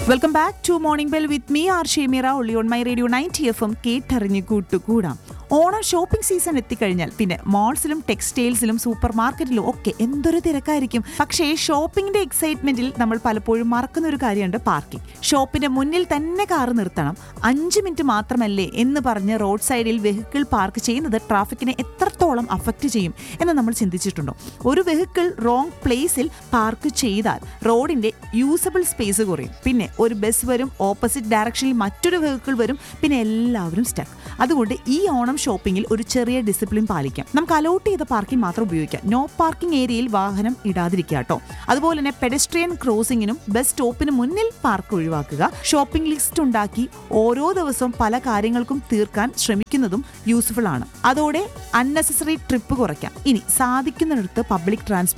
welcome back to morning bell with me R Shemira ഒള്ളി on my radio ninety F M കേട്ടറിഞ്ഞ് കൂട്ടുകൂടാം Onam shopping season എത്തിക്കഴിഞ്ഞാൽ പിന്നെ മാൾസിലും ടെക്സ്റ്റൈൽസിലും super മാർക്കറ്റിലും ഒക്കെ എന്തൊരു തിരക്കായിരിക്കും പക്ഷേ ഷോപ്പിംഗിന്റെ എക്സൈറ്റ്മെന്റിൽ നമ്മൾ പലപ്പോഴും മറക്കുന്ന ഒരു കാര്യമുണ്ട് പാർക്കിംഗ് ഷോപ്പിന്റെ മുന്നിൽ തന്നെ കാർ നിർത്തണം അഞ്ച് മിനിറ്റ് മാത്രമല്ലേ എന്ന് പറഞ്ഞ് റോഡ് സൈഡിൽ വെഹിക്കിൾ പാർക്ക് ചെയ്യുന്നത് ട്രാഫിക്കിനെ എത്രത്തോളം അഫക്റ്റ് ചെയ്യും എന്ന് നമ്മൾ ചിന്തിച്ചിട്ടുണ്ടോ ഒരു വെഹിക്കിൾ റോങ് പ്ലേസിൽ പാർക്ക് ചെയ്താൽ റോഡിന്റെ യൂസബിൾ സ്പേസ് കുറയും പിന്നെ ഒരു ബസ് വരും ഓപ്പോസിറ്റ് ഡയറക്ഷനിൽ മറ്റൊരു വെഹിക്കിൾ വരും പിന്നെ എല്ലാവരും സ്റ്റക്ക് അതുകൊണ്ട് ഈ ഓണം ഷോപ്പിംഗിൽ ഒരു ചെറിയ ഡിസിപ്ലിൻ പാലിക്കാം നമുക്ക് അലോട്ട് ചെയ്ത പാർക്കിംഗ് മാത്രം ഉപയോഗിക്കാം നോ പാർക്കിംഗ് ഏരിയയിൽ വാഹനം ഇടാതിരിക്കുക കേട്ടോ അതുപോലെ തന്നെ പെഡസ്ട്രിയൻ ക്രോസിംഗിനും ബസ് സ്റ്റോപ്പിന് മുന്നിൽ പാർക്ക് ഒഴിവാക്കുക ഷോപ്പിംഗ് ലിസ്റ്റ് ഉണ്ടാക്കി ഓരോ ദിവസവും പല കാര്യങ്ങൾക്കും തീർക്കാൻ ശ്രമിക്കുന്നതും യൂസ്ഫുൾ ആണ് അതോടെ അൺനെസസറി ട്രിപ്പ് കുറയ്ക്കാം ഇനി സാധിക്കുന്നിടത്ത് പബ്ലിക് ട്രാൻസ്പോർട്ട്